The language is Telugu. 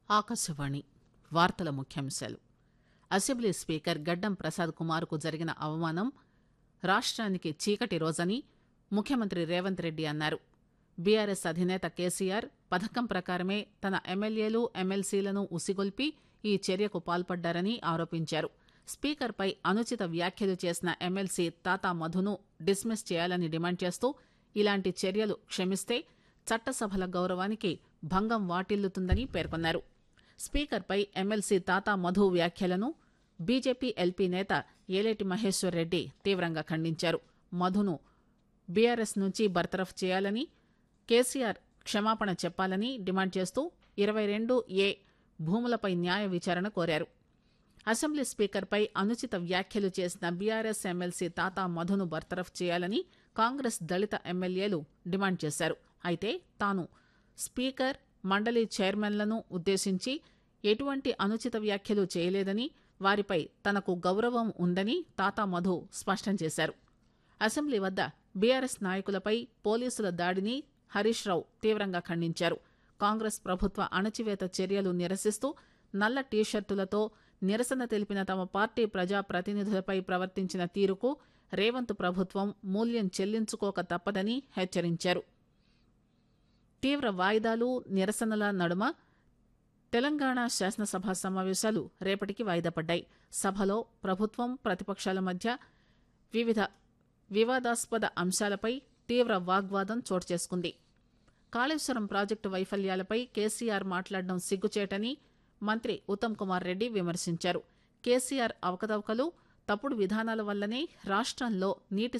ఆకాశవాణి వార్తల ముఖ్యాంశాలు అసెంబ్లీ స్పీకర్ గడ్డం ప్రసాద్ కుమార్ కు జరిగిన అవమానం రాష్టానికి చీకటి రోజని ముఖ్యమంత్రి రేవంత్ రెడ్డి అన్నారు బీఆర్ఎస్ అధినేత కేసీఆర్ పథకం ప్రకారమే తన ఎమ్మెల్యేలు ఎమ్మెల్సీలను ఉసిగొల్పి ఈ చర్యకు పాల్పడ్డారని ఆరోపించారు స్పీకర్పై అనుచిత వ్యాఖ్యలు చేసిన ఎమ్మెల్సీ తాతా మధును డిస్మిస్ చేయాలని డిమాండ్ చేస్తూ ఇలాంటి చర్యలు క్షమిస్తే చట్టసభల గౌరవానికి భంగం వాటిల్లుతుందని పేర్కొన్నారు స్పీకర్పై ఎమ్మెల్సీ తాతా మధు వ్యాఖ్యలను బీజేపీ ఎల్పీ నేత ఏలేటి మహేశ్వర్ రెడ్డి తీవ్రంగా ఖండించారు మధును బీఆర్ఎస్ నుంచి బర్తరఫ్ చేయాలని కేసీఆర్ క్షమాపణ చెప్పాలని డిమాండ్ చేస్తూ ఇరవై రెండు ఏ భూములపై న్యాయ విచారణ కోరారు అసెంబ్లీ స్పీకర్పై అనుచిత వ్యాఖ్యలు చేసిన బీఆర్ఎస్ ఎమ్మెల్సీ తాతా మధును బర్తరఫ్ చేయాలని కాంగ్రెస్ దళిత ఎమ్మెల్యేలు డిమాండ్ చేశారు అయితే తాను స్పీకర్ మండలి చైర్మన్లను ఉద్దేశించి ఎటువంటి అనుచిత వ్యాఖ్యలు చేయలేదని వారిపై తనకు గౌరవం ఉందని తాతా మధు స్పష్టం చేశారు అసెంబ్లీ వద్ద బీఆర్ఎస్ నాయకులపై పోలీసుల దాడిని హరీష్ రావు తీవ్రంగా ఖండించారు కాంగ్రెస్ ప్రభుత్వ అణచివేత చర్యలు నిరసిస్తూ నల్ల టీషర్టులతో నిరసన తెలిపిన తమ పార్టీ ప్రజా ప్రతినిధులపై ప్రవర్తించిన తీరుకు రేవంత్ ప్రభుత్వం మూల్యం చెల్లించుకోక తప్పదని హెచ్చరించారు తీవ్ర వాయిదాలు నిరసనల నడుమ తెలంగాణ శాసనసభ సమావేశాలు రేపటికి వాయిదా పడ్డాయి సభలో ప్రభుత్వం ప్రతిపక్షాల మధ్య వివిధ వివాదాస్పద అంశాలపై తీవ్ర వాగ్వాదం చోటు చేసుకుంది కాళేశ్వరం ప్రాజెక్టు వైఫల్యాలపై కేసీఆర్ మాట్లాడడం సిగ్గుచేటని మంత్రి ఉత్తమ్ కుమార్ రెడ్డి విమర్శించారు కేసీఆర్ అవకతవకలు తప్పుడు విధానాల వల్లనే రాష్టంలో నీటి